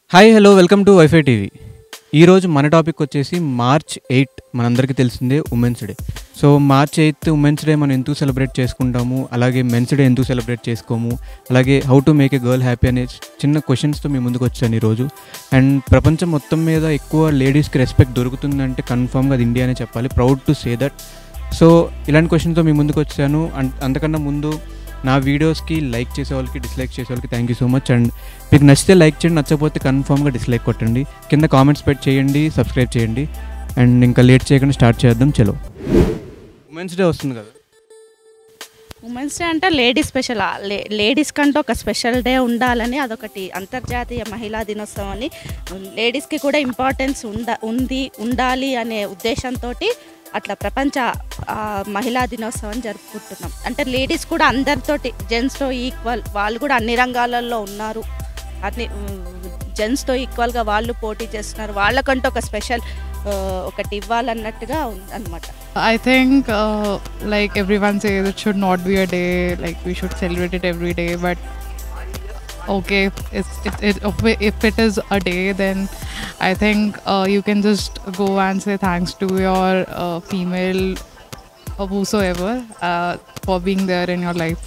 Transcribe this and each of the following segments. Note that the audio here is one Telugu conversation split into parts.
Hi hello welcome to WiFi TV ఈరోజు మన టాపిక్ వచ్చేసి మార్చ్ ఎయిట్ మనందరికీ తెలిసిందే women's day so March eighth women's day మనం ఎందుకు సెలబ్రేట్ చేసుకుంటాము అలాగే మెన్స్ డే ఎందుకు సెలబ్రేట్ చేసుకోము అలాగే how to make a girl happy అనే చిన్న క్వశ్చన్స్తో మీ ముందుకు వచ్చాను ఈరోజు అండ్ ప్రపంచం మొత్తం మీద ఎక్కువ లేడీస్కి రెస్పెక్ట్ దొరుకుతుందంటే కన్ఫామ్గా అది ఇండియానే చెప్పాలి proud to say that so ఇలాంటి క్వశ్చన్తో మీ ముందుకు వచ్చాను అండ్ అంతకన్నా ముందు నా వీడియోస్కి లైక్ చేసే వాళ్ళకి డిస్లైక్ చేసే వాళ్ళకి thank you so much and మీకు నచ్చితే లైక్ చేయండి నచ్చకపోతే కన్ఫామ్గా డిస్లైక్ కొట్టండి కింద కామెంట్స్ పెట్టి చేయండి సబ్స్క్రైబ్ చేయండి అండ్ ఇంకా లేట్ చేయకుండా స్టార్ట్ చేద్దాం చలో ఉమెన్స్ డే వస్తుంది కదా ఉమెన్స్ డే అంటే లేడీస్ స్పెషల్ లేడీస్ కంటే ఒక స్పెషల్ డే ఉండాలని అదొకటి అంతర్జాతీయ మహిళా దినోత్సవం అని లేడీస్కి కూడా ఇంపార్టెన్స్ ఉండ ఉంది ఉండాలి అనే ఉద్దేశంతో అట్లా ప్రపంచ ఆ, మహిళా దినోత్సవం జరుపుకుంటున్నాం అంటే లేడీస్ కూడా అందరితోటి జెంట్స్తో ఈక్వల్ వాళ్ళు కూడా అన్ని రంగాలలో ఉన్నారు అన్ని జెంట్స్తో ఈక్వల్గా వాళ్ళు పోటీ చేస్తున్నారు వాళ్ళకంటూ ఒక స్పెషల్ ఒకటి ఇవ్వాలన్నట్టుగా ఉందన్నమాట I think, uh, like everyone says, it should not be a day. Like we should celebrate it every day. But okay, it's, it, it, if it is a day, then I think uh, you can just go and say thanks to your uh, female, or whosoever, uh, for being there in your life.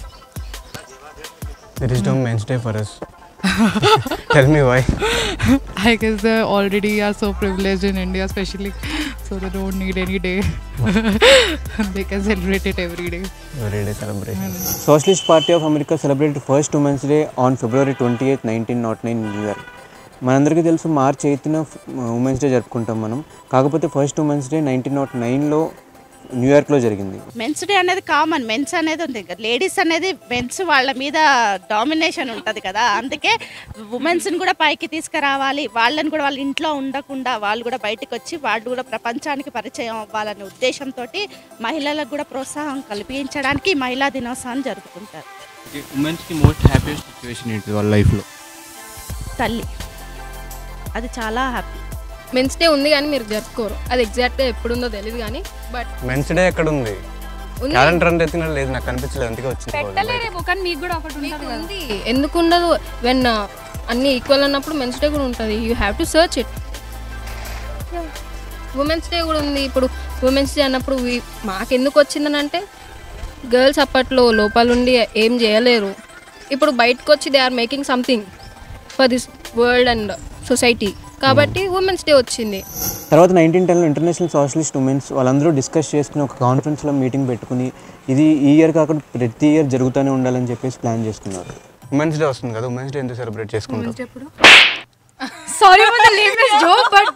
There is no men's day for us tell me why I guess they already are so privileged in India, especially, so they don't need any day. they can celebrate it every day. Every day celebration socialist party of America celebrate first women's day on February twenty eighth nineteen nought nine New York మనందరికీ తెలుసు మార్చ్ ఎయిత్న ఉమెన్స్ డే జరుపుకుంటాం మనం కాకపోతే first women's day nineteen nought నైన్లో న్యూయార్క్లో జరిగింది మెన్స్ డే అనేది కామన్ మెన్స్ అనేది ఉంది లేడీస్ అనేది మెన్స్ వాళ్ళ మీద డామినేషన్ ఉంటుంది కదా అందుకే ఉమెన్స్ని కూడా పైకి తీసుకురావాలి వాళ్ళని కూడా వాళ్ళ ఇంట్లో ఉండకుండా వాళ్ళు కూడా బయటకు వచ్చి వాళ్ళు కూడా ప్రపంచానికి పరిచయం అవ్వాలనే ఉద్దేశంతో మహిళలకు కూడా ప్రోత్సాహం కల్పించడానికి ఈ మహిళా దినోత్సవాన్ని జరుపుకుంటారు ఉమెన్స్కి మోస్ట్ హ్యాపీయెస్ట్ సిచ్యువేషన్ ఏంటి వాళ్ళ లైఫ్లో తల్లి అది చాలా హ్యాపీ మెన్స్ డే ఉంది కానీ మీరు జరుపుకోరు అది ఎగ్జాక్ట్గా ఎప్పుడు ఉందో తెలియదు కానీ బట్ మెన్స్ డే ఎక్కడ ఉంది ఉంది. క్యాలెండర్ అంటే ఎత్తినట్టు లేదు నాకు కనిపించలేదు అందుకే వచ్చింది పెట్టలేరేమో కానీ మీకు కూడా ఒకటి మీకు ఉంటుంది కదా ఉంది ఎందుకు ఉండదు వెన్ అన్ని ఈక్వల్ అన్నప్పుడు మెన్స్ డే కూడా ఉంటుంది you have to search it women's day కూడా ఉంది ఇప్పుడు ఉమెన్స్ డే అన్నప్పుడు we- మాకెందుకు వచ్చిందని అంటే గర్ల్స్ అప్పట్లో లోపలుండి ఏం చేయలేరు ఇప్పుడు బయటకు వచ్చి they are making something for this world and society కాబట్టి ఉమెన్స్ డే వచ్చింది తర్వాత నైన్టీన్ టెన్లో ఇంటర్నేషనల్ సోషలిస్ట్ ఉమెన్స్ వాళ్ళందరూ డిస్కస్ చేసుకుని ఒక కాన్ఫరెన్స్లో మీటింగ్ పెట్టుకుని ఇది ఈ ఇయర్ కాకుండా ప్రతి ఇయర్ జరుగుతూనే ఉండాలని చెప్పేసి ప్లాన్ చేసుకున్నారు ఉమెన్స్ డే వస్తుంది కదా ఉమెన్స్ డే ఎందుకు సెలబ్రేట్ చేసుకుంటాం sorry for the latest joke but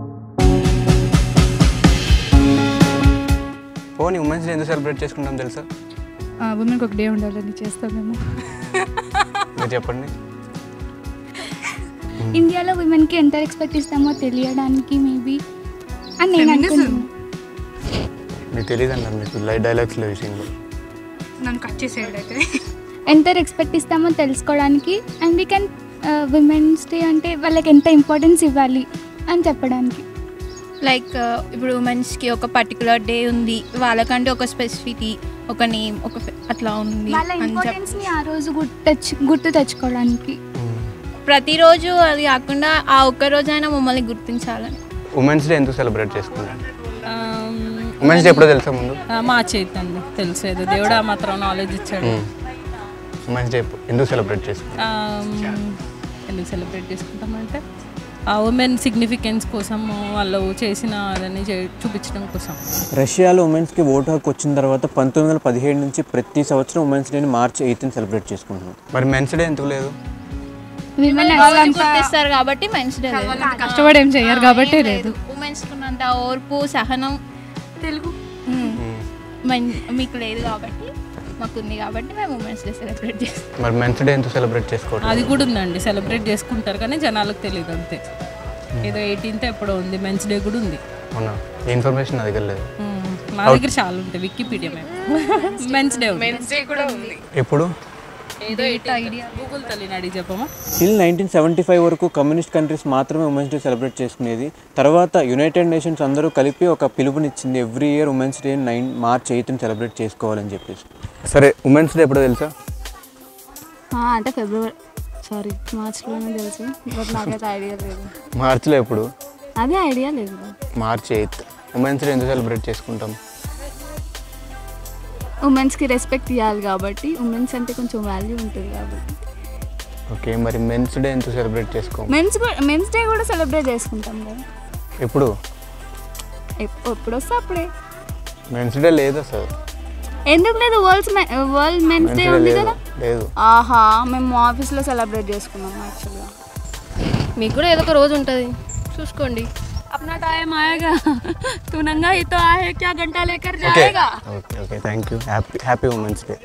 పోనీ ఉమెన్స్ డే ఎందుకు సెలబ్రేట్ చేసుకుంటాం తెలుసా ఉమెన్కి ఒక డే ఉండాలని చేస్తాం మేము మీరు చెప్పండి ఇండియాలో విమెన్కి ఎంత రెస్పెక్ట్ ఇస్తామో తెలియడానికి మేబీ అని నేను అనుకుంటున్నాను మీకు తెలియదు అన్నారు మీకు లైట్ డైలాగ్స్లో విషయంలో నన్ను కట్ చేసేయాడు అయితే ఎంత రెస్పెక్ట్ ఇస్తామో తెలుసుకోవడానికి and we can women's day అంటే వాళ్ళకి ఎంత ఇంపార్టెన్స్ ఇవ్వాలి అని చెప్పడానికి లైక్ ఇప్పుడు ఉమెన్స్కి ఒక పర్టికులర్ డే ఉంది వాళ్ళకంటే ఒక స్పెసిఫిటీ ఒక నేమ్ ఒక fe- అట్లా ఉంది వాళ్ళ అని చెప్ ఇంపార్టెన్స్ని ఆ రోజు గుర్తు తెచ్చు గుర్తు తెచ్చుకోవడానికి ప్రతిరోజు అది కాకుండా ఆ ఒక్క రోజైనా మమ్మల్ని గుర్తించాలని ఉమెన్స్ డే ఎందుకు సెలబ్రేట్ చేసుకుంటాం ఉమెన్స్ డే ఎప్పుడో తెలుసా ముందు మా చేతండి తెలిసేది దేవుడు ఆ మాత్రం నాలెడ్జ్ ఇచ్చాడు ఉమెన్స్ డే ఎందుకు సెలబ్రేట్ చేసుకుంటాం ఆమ్, ఎందుకు సెలబ్రేట్ చేసుకుంటామంటే ఆ ఉమెన్ సిగ్నిఫికెన్స్ కోసం వాళ్ళు చేసిన అదని చే- చూపించడం కోసం రష్యాలో ఉమెన్స్కి ఓటు హక్కు వచ్చిన తర్వాత పంతొమ్మిది వందల పదిహేడు నుంచి ప్రతి సంవత్సరం ఉమెన్స్ డేని మార్చ్ ఎయిత్ సెలబ్రేట్ చేసుకుంటున్నాం మరి మెన్స్ డే ఎందుకు లేదు విమెన్ గుర్తిస్తారు కాబట్టి మెన్స్ డే కష్టపడి ఏం చెయ్యరు కాబట్టి లేదు ఉమెన్స్ కున్నంత ఓర్పు సహనం తెలుగు మీకు లేదు కాబట్టి మాకుంది కాబట్టి మేము ఉమెన్స్ డే సెలబ్రేట్ చేస్తాం మరి మెన్స్ డే ఎందుకు సెలబ్రేట్ చేసుకోవట్లేదు అది కూడా ఉందండి సెలబ్రేట్ చేసుకుంటారు కానీ జనాలకు తెలియదు అంతే ఏదో ఎయిటీన్త్ ఎప్పుడో ఉంది మెన్స్ డే కూడా ఉంది అవునా ఈ ఇన్ఫర్మేషన్ నా దగ్గర లేదు మ్మ్. మా దగ్గర చాలా ఉంటాయి Wikipedia men's day men's day కూడా ఉంది ఎప్పుడు ఏదో ఐడియా గూగుల్ తల్లిని అడిగి చెప్పమా స్టిల్ నైన్టీన్ సెవెంటీ ఫైవ్ వరకు కమ్యూనిస్ట్ కంట్రీస్ మాత్రమే ఉమెన్స్ డే సెలబ్రేట్ చేసుకునేది తర్వాత యునైటెడ్ నేషన్స్ అందరూ కలిపి ఒక పిలుపునిచ్చింది every year women's day nine March ఎయిత్ని సెలబ్రేట్ చేసుకోవాలని చెప్పేసి సరే ఉమెన్స్ డే ఎప్పుడో తెలుసా అంటే ఫిబ్రవరి సారీ మార్చ్లోనే తెలుసు బట్ నాకైతే ఐడియా లేదు మార్చిలో ఎప్పుడు అదే ఐడియా లేదు మార్చ్ ఎయిత్ ఉమెన్స్ డే ఎందుకు సెలబ్రేట్ చేసుకుంటాం ఉమెన్స్కి రెస్పెక్ట్ ఇవ్వాలి కాబట్టి ఉమెన్స్ అంటే కొంచెం వాల్యూ ఉంటుంది కాబట్టి ఓకే మరి మెన్స్ డే ఎందుకు సెలబ్రేట్ చేసుకోము మెన్స్ మెన్స్ డే కూడా సెలబ్రేట్ చేసుకుంటాం కదా ఎప్పుడు ఎప్- ఎప్పుడు వస్తే అప్పుడే మెన్స్ డే లేదు అసలు ఎందుకు లేదు world world men's men's day day ఉంది లేదు కదా లేదు ఆహా మేము ఆఫీస్లో సెలబ్రేట్ చేసుకున్నాం యాక్చువల్గా మీకు కూడా ఏదో ఒక రోజు ఉంటుంది చూసుకోండి अपना टाइम आएगा तू नंगा ही तो आए क्या घंटा लेकर ఓకే जाएगा okay okay thank you happy happy women's day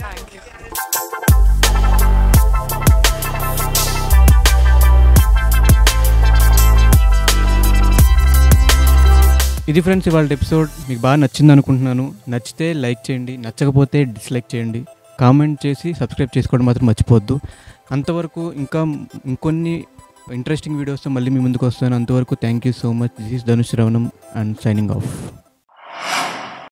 ఇది ఫ్రెండ్స్ ఇవాళ ఎపిసోడ్ మీకు బాగా నచ్చింది అనుకుంటున్నాను నచ్చితే లైక్ చేయండి నచ్చకపోతే డిస్లైక్ చేయండి కామెంట్ చేసి సబ్స్క్రైబ్ చేసుకోవడం మాత్రం మర్చిపోవద్దు అంతవరకు ఇంకా ఇంకొన్ని ఇంట్రెస్టింగ్ వీడియోస్తో మళ్ళీ మీ ముందుకు వస్తాను అంతవరకు thank you so much this is Dhanush Ravanam and signing of